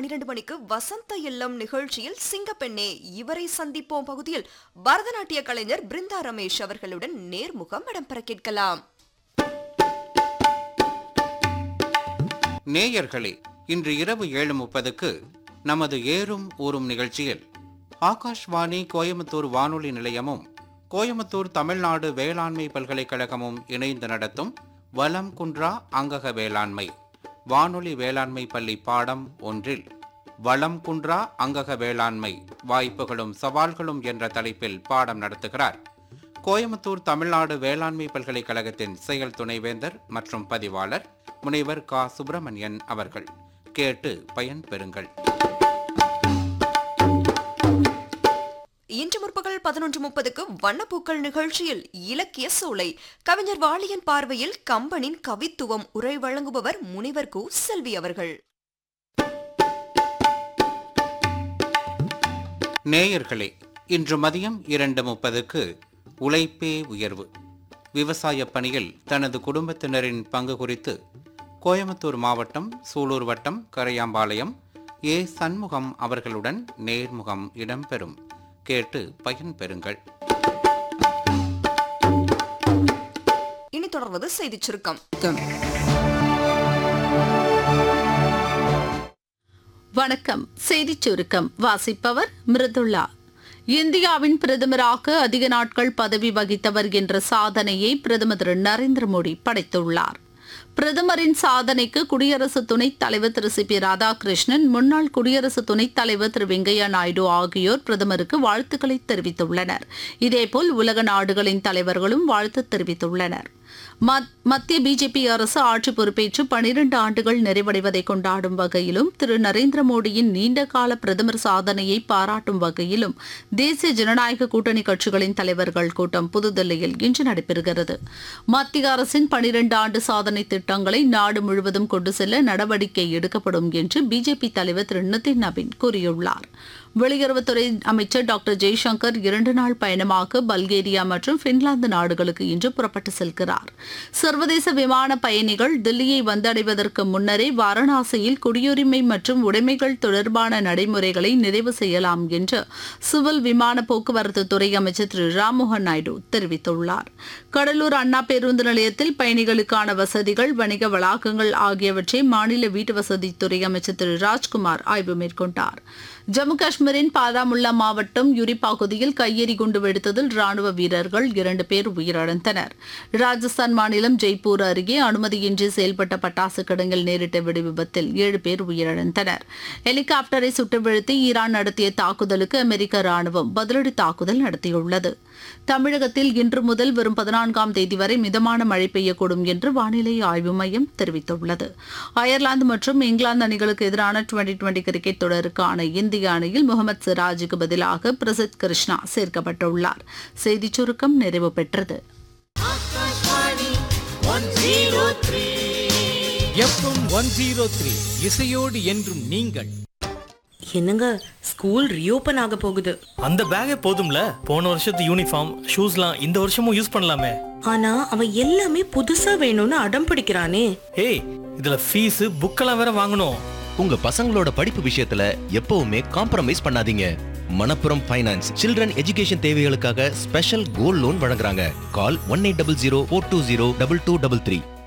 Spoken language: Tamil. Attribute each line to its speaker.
Speaker 1: பனிரெண்டு மணிக்கு வசந்த இல்லம் நிகழ்ச்சியில் சிங்கப்பெண்ணே இவரை சந்திப்போம் பகுதியில் பரதநாட்டிய கலைஞர் பிருந்தா ரமேஷ் அவர்களுடன் நேர்முகம் இடம்பெற கேட்கலாம்
Speaker 2: நேயர்களே இன்று இரவு ஏழு முப்பதுக்கு நமது ஏறும் ஊறும் நிகழ்ச்சியில் ஆகாஷ்வாணி கோயம்புத்தூர் வானொலி நிலையமும் கோயம்புத்தூர் தமிழ்நாடு வேளாண்மை பல்கலைக்கழகமும் இணைந்து நடத்தும் வலம் குன்றா அங்கக வேளாண்மை வானொலி வேளாண்மை பள்ளி பாடம் ஒன்றில் வளம் குன்றா அங்கக வேளாண்மை வாய்ப்புகளும் சவால்களும் என்ற தலைப்பில் பாடம் நடத்துகிறார் கோயம்புத்தூர் தமிழ்நாடு வேளாண்மை பல்கலைக்கழகத்தின் செயல் துணைவேந்தர் மற்றும் பதிவாளர் முனைவர் கா சுப்பிரமணியன் அவர்கள் கேட்டு பயன்பெறுங்கள்
Speaker 1: இன்று முற்பகல் பதினொன்று முப்பதுக்கு வண்ணப்பூக்கள் நிகழ்ச்சியில் இலக்கிய சோலை கவிஞர் வாளியன் பார்வையில் கம்பனின் கவித்துவம் உரை வழங்குபவர் முனிவர் கு செல்வி அவர்கள்
Speaker 2: நேயர்களே இன்று மதியம் இரண்டு முப்பதுக்கு உழைப்பே உயர்வு விவசாய பணியில் தனது குடும்பத்தினரின் பங்கு குறித்து கோயம்புத்தூர் மாவட்டம் சூலூர் வட்டம் கரையாம்பாளையம் ஏ சண்முகம் அவர்களுடன் நேர்முகம் இடம்பெறும் கேட்டு பயன்பெறுங்கள்
Speaker 1: இனி தொடர்வது செய்திச் சுருக்கம்
Speaker 3: வணக்கம் செய்திச் சுருக்கம் வாசிப்பவர் மிருதுளா இந்தியாவின் பிரதமராக அதிக நாட்கள் பதவி வகித்தவர் என்ற சாதனையை பிரதமர் திரு நரேந்திர மோடி படைத்துள்ளார் பிரதமரின் சாதனைக்கு குடியரசு துணைத் தலைவர் திரு சி பி ராதாகிருஷ்ணன் முன்னாள் குடியரசு துணைத் தலைவர் திரு வெங்கையா நாயுடு ஆகியோர் பிரதமருக்கு வாழ்த்துக்களை தெரிவித்துள்ளனர் இதேபோல் உலக நாடுகளின் தலைவர்களும் வாழ்த்து தெரிவித்துள்ளனர் மத்- மத்திய பிஜேபி அரசு ஆட்சி பொறுப்பேற்று பனிரெண்டு ஆண்டுகள் நிறைவடைவதை கொண்டாடும் வகையிலும் திரு நரேந்திர மோடியின் நீண்டகால பிரதமர் சாதனையை பாராட்டும் வகையிலும் தேசிய ஜனநாயக கூட்டணி கட்சிகளின் தலைவர்கள் கூட்டம் புதுதில்லியில் இன்று நடைபெறுகிறது மத்திய அரசின் பனிரெண்டு ஆண்டு சாதனை திட்டங்களை நாடு முழுவதும் கொண்டு செல்ல நடவடிக்கை எடுக்கப்படும் என்று பிஜேபி தலைவர் திரு நிதின் நவீன் கூறியுள்ளார் வெளியுறவுத்துறை அமைச்சர் டாக்டர் ஜெய்சங்கர் இரண்டு நாள் பயணமாக பல்கேரியா மற்றும் பின்லாந்து நாடுகளுக்கு இன்று புறப்பட்டு செல்கிறார் சர்வதேச விமான பயணிகள் தில்லியை வந்தடைவதற்கு முன்னரே வாரணாசியில் குடியுரிமை மற்றும் உடைமைகள் தொடர்பான நடைமுறைகளை நிறைவு செய்யலாம் என்று சிவில் விமான போக்குவரத்து துறை அமைச்சர் திரு ராம்மோகன் நாயுடு தெரிவித்துள்ளார் கடலூர் அண்ணா பேருந்து நிலையத்தில் பயணிகளுக்கான வசதிகள் வணிக வளாகங்கள் ஆகியவற்றை மாநில வீட்டு வசதித்துறை அமைச்சர் திரு ராஜ்குமார் ஆய்வு மேற்கொண்டார் ஜம்மு காஷ்மீரின் பாராமுல்லா மாவட்டம் யுரி பகுதியில் கையெறி குண்டு வெடித்ததில் ராணுவ வீரர்கள் இரண்டு பேர் உயிரிழந்தனர் ராஜஸ்தான் மாநிலம் ஜெய்ப்பூர் அருகே அனுமதியின்றி செயல்பட்ட பட்டாசு கிடங்கில் நேரிட்ட வெடி விபத்தில் ஏழு பேர் உயிரிழந்தனர் ஹெலிகாப்டரை சுட்டு வீழ்த்தி ஈரான் நடத்திய தாக்குதலுக்கு அமெரிக்க ராணுவம் பதிலடி தாக்குதல் நடத்தியுள்ளது தமிழகத்தில் இன்று முதல் வரும் பதினான்காம் தேதி வரை மிதமான மழை பெய்யக்கூடும் என்று வானிலை ஆய்வு மையம் தெரிவித்துள்ளது அயர்லாந்து மற்றும் இங்கிலாந்து அணிகளுக்கு எதிரான டுவெண்டி டுவெண்டி கிரிக்கெட் தொடருக்கான இந்திய அணியில் முகமது சிராஜுக்கு பதிலாக பிரசித் கிருஷ்ணா சேர்க்கப்பட்டுள்ளார் செய்திச் சுருக்கம் நிறைவு பெற்றது
Speaker 4: எஃப்எம் ஒன் ஜீரோ த்ரீ இசையோடு என்றும் நீங்கள்
Speaker 5: என்னங்க ஸ்கூல் ரீஓபன் ஆக போகுது
Speaker 6: அந்த பேக்கே போதும்ல போன வருஷத்து யூனிஃபார்ம் ஷூஸ்லாம் இந்த வருஷமும் யூஸ் பண்ணலாமே
Speaker 5: ஆனா அவன் எல்லாமே புதுசா வேணும்னு அடம் பிடிக்கிறானே
Speaker 6: ஏய் இதுல ஃபீஸ் புக்கெல்லாம் வேற வாங்கணும்
Speaker 7: உங்க பசங்களோட படிப்பு விஷயத்துல எப்பவுமே காம்ப்ரமைஸ் பண்ணாதீங்க மணப்புரம் ஃபைனான்ஸ் சில்ட்ரன் எஜுகேஷன் தேவைகளுக்காக ஸ்பெஷல் கோல்ட் லோன் வழங்குறாங்க call one eight double zero four two zero double two double three